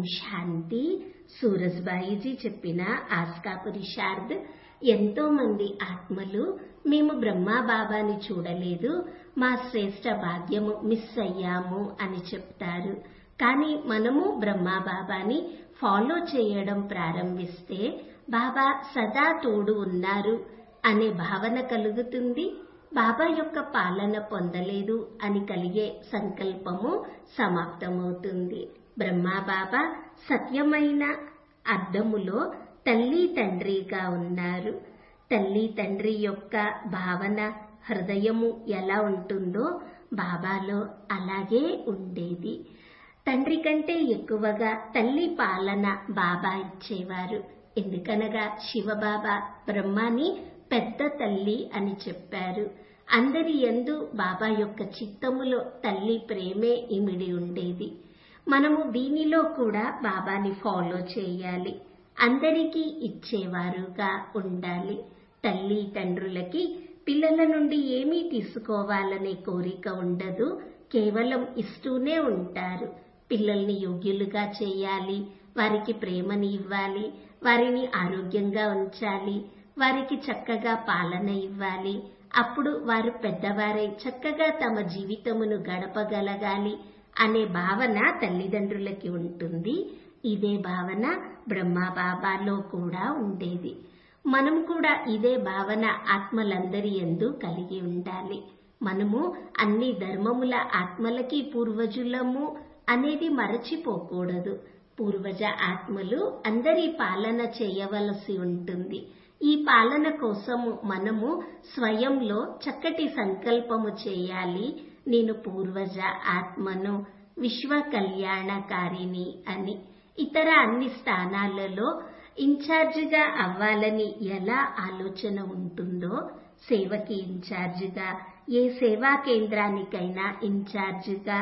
శాంతి సూరజ్బాయిజీ చెప్పిన ఆస్కాపురి శారద్ ఎంతో మంది ఆత్మలు మేము బ్రహ్మా బాబాని చూడలేదు మా శ్రేష్ట భాగ్యము మిస్ అయ్యాము అని చెప్తారు కానీ మనము బ్రహ్మా బాబాని ఫాలో చేయడం ప్రారంభిస్తే బాబా సదా తోడు ఉన్నారు అనే భావన కలుగుతుంది బాబా యొక్క పాలన పొందలేదు అని కలిగే సంకల్పము సమాప్తమవుతుంది బ్రహ్మా బాబా సత్యమైన అర్థములో తల్లి తండ్రిగా ఉన్నారు తల్లి తండ్రి యొక్క భావన హృదయము ఎలా ఉంటుందో బాబాలో అలాగే ఉండేది తండ్రి కంటే ఎక్కువగా తల్లి పాలన బాబా ఇచ్చేవారు ఎందుకనగా శివబాబా బ్రహ్మాని పెద్ద తల్లి అని చెప్పారు అందరి ఎందు బాబా యొక్క చిత్తములో తల్లి ప్రేమే ఇమిడి ఉండేది మనము దీనిలో కూడా బాబాని ఫాలో చేయాలి అందరికీ ఇచ్చేవారుగా ఉండాలి తల్లి తండ్రులకి పిల్లల నుండి ఏమీ తీసుకోవాలనే కోరిక ఉండదు కేవలం ఇస్తూనే ఉంటారు పిల్లల్ని యోగ్యులుగా చేయాలి వారికి ప్రేమని ఇవ్వాలి వారిని ఆరోగ్యంగా ఉంచాలి వారికి చక్కగా పాలన ఇవ్వాలి అప్పుడు వారు పెద్దవారై చక్కగా తమ జీవితమును గడపగలగాలి అనే భావన తల్లిదండ్రులకి ఉంటుంది ఇదే భావన బ్రహ్మా బాబాలో కూడా ఉండేది మనం కూడా ఇదే భావన ఆత్మలందరి ఎందు కలిగి ఉండాలి మనము అన్ని ధర్మముల ఆత్మలకి పూర్వజులము అనేది మరచిపోకూడదు పూర్వజ ఆత్మలు అందరి పాలన చేయవలసి ఉంటుంది ఈ పాలన కోసము మనము స్వయంలో చక్కటి సంకల్పము చేయాలి నేను పూర్వజ ఆత్మను విశ్వ కళ్యాణకారిని అని ఇతర అన్ని స్థానాలలో ఇన్ఛార్జిగా అవ్వాలని ఎలా ఆలోచన ఉంటుందో సేవకి ఇన్ఛార్జిగా ఏ సేవా కేంద్రానికైనా ఇన్ఛార్జిగా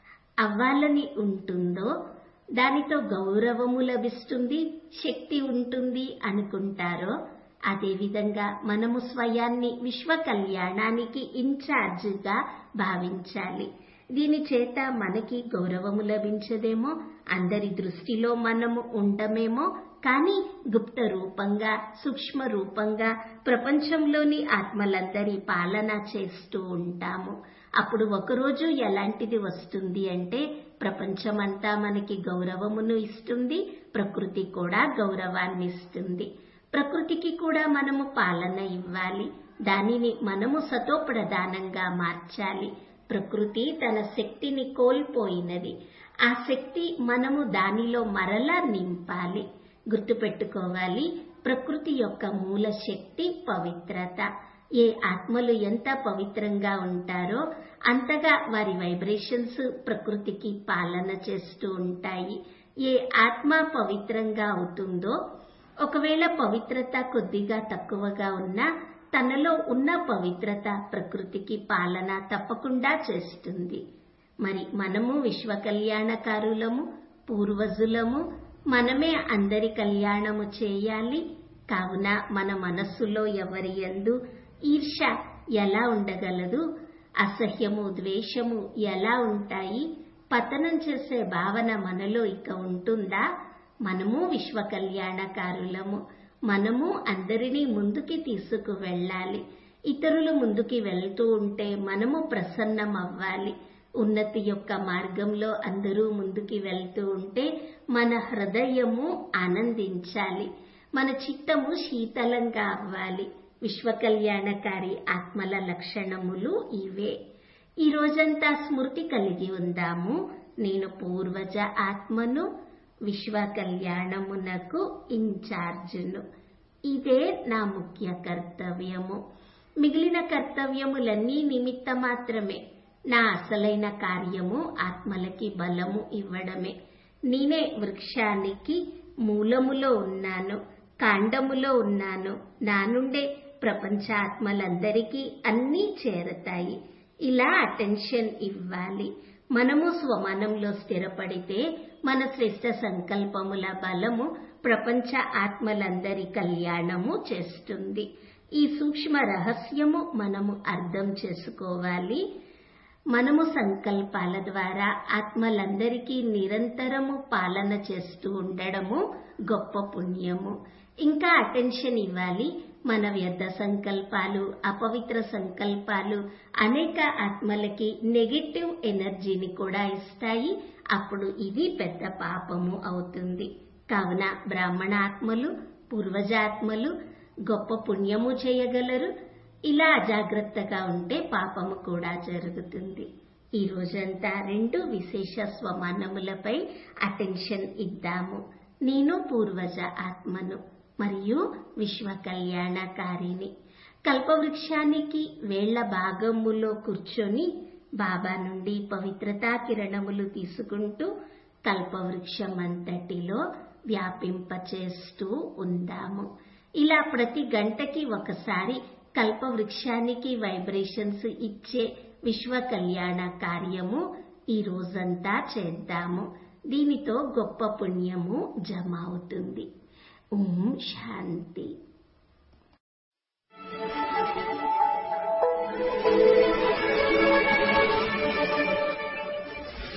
అవ్వాలని ఉంటుందో దానితో గౌరవము లభిస్తుంది శక్తి ఉంటుంది అనుకుంటారో అదేవిధంగా మనము స్వయాన్ని విశ్వ కళ్యాణానికి ఇన్ఛార్జిగా భావించాలి దీని చేత మనకి గౌరవము లభించదేమో అందరి దృష్టిలో మనము ఉండమేమో కానీ గుప్త రూపంగా సూక్ష్మ రూపంగా ప్రపంచంలోని ఆత్మలందరి పాలన చేస్తూ ఉంటాము అప్పుడు ఒకరోజు ఎలాంటిది వస్తుంది అంటే ప్రపంచమంతా మనకి గౌరవమును ఇస్తుంది ప్రకృతి కూడా గౌరవాన్ని ఇస్తుంది ప్రకృతికి కూడా మనము పాలన ఇవ్వాలి దానిని మనము సతో ప్రధానంగా మార్చాలి ప్రకృతి తన శక్తిని కోల్పోయినది ఆ శక్తి మనము దానిలో మరలా నింపాలి గుర్తుపెట్టుకోవాలి ప్రకృతి యొక్క మూల శక్తి పవిత్రత ఏ ఆత్మలు ఎంత పవిత్రంగా ఉంటారో అంతగా వారి వైబ్రేషన్స్ ప్రకృతికి పాలన చేస్తూ ఉంటాయి ఏ ఆత్మ పవిత్రంగా అవుతుందో ఒకవేళ పవిత్రత కొద్దిగా తక్కువగా ఉన్నా తనలో ఉన్న పవిత్రత ప్రకృతికి పాలన తప్పకుండా చేస్తుంది మరి మనము విశ్వ కళ్యాణకారులము పూర్వజులము మనమే అందరి కళ్యాణము చేయాలి కావున మన మనస్సులో ఎవరి ఎందు ఈర్ష ఎలా ఉండగలదు అసహ్యము ద్వేషము ఎలా ఉంటాయి పతనం చేసే భావన మనలో ఇక ఉంటుందా మనము విశ్వ కళ్యాణకారులము మనము అందరినీ ముందుకి తీసుకు వెళ్ళాలి ఇతరులు ముందుకి వెళ్తూ ఉంటే మనము ప్రసన్నం అవ్వాలి ఉన్నతి యొక్క మార్గంలో అందరూ ముందుకి వెళ్తూ ఉంటే మన హృదయము ఆనందించాలి మన చిత్తము శీతలంగా అవ్వాలి విశ్వ కళ్యాణకారి ఆత్మల లక్షణములు ఇవే ఈ రోజంతా స్మృతి కలిగి ఉందాము నేను పూర్వజ ఆత్మను విశ్వ కళ్యాణమునకు ఇన్ఛార్జును ఇదే నా ముఖ్య కర్తవ్యము మిగిలిన కర్తవ్యములన్నీ నిమిత్త మాత్రమే నా అసలైన కార్యము ఆత్మలకి బలము ఇవ్వడమే నేనే వృక్షానికి మూలములో ఉన్నాను కాండములో ఉన్నాను నా నుండే ప్రపంచ ఆత్మలందరికీ అన్నీ చేరతాయి ఇలా అటెన్షన్ ఇవ్వాలి మనము స్వమానంలో స్థిరపడితే మన శ్రేష్ట సంకల్పముల బలము ప్రపంచ ఆత్మలందరి కళ్యాణము చేస్తుంది ఈ సూక్ష్మ రహస్యము మనము అర్థం చేసుకోవాలి మనము సంకల్పాల ద్వారా ఆత్మలందరికీ నిరంతరము పాలన చేస్తూ ఉండడము గొప్ప పుణ్యము ఇంకా అటెన్షన్ ఇవ్వాలి మన వ్యర్థ సంకల్పాలు అపవిత్ర సంకల్పాలు అనేక ఆత్మలకి నెగటివ్ ఎనర్జీని కూడా ఇస్తాయి అప్పుడు ఇది పెద్ద పాపము అవుతుంది కావున బ్రాహ్మణ ఆత్మలు పూర్వజాత్మలు గొప్ప పుణ్యము చేయగలరు ఇలా అజాగ్రత్తగా ఉంటే పాపము కూడా జరుగుతుంది ఈ రోజంతా రెండు విశేష స్వమానములపై అటెన్షన్ ఇద్దాము నేను పూర్వజ ఆత్మను మరియు విశ్వ కళ్యాణకారిని కల్పవృక్షానికి వేళ్ల భాగములో కూర్చొని బాబా నుండి పవిత్రతా కిరణములు తీసుకుంటూ కల్పవృక్షమంతటిలో వ్యాపింపచేస్తూ ఉందాము ఇలా ప్రతి గంటకి ఒకసారి కల్పవృక్షానికి వైబ్రేషన్స్ ఇచ్చే విశ్వ కళ్యాణ కార్యము ఈ రోజంతా చేద్దాము దీనితో గొప్ప పుణ్యము జమ అవుతుంది ఓం శాంతి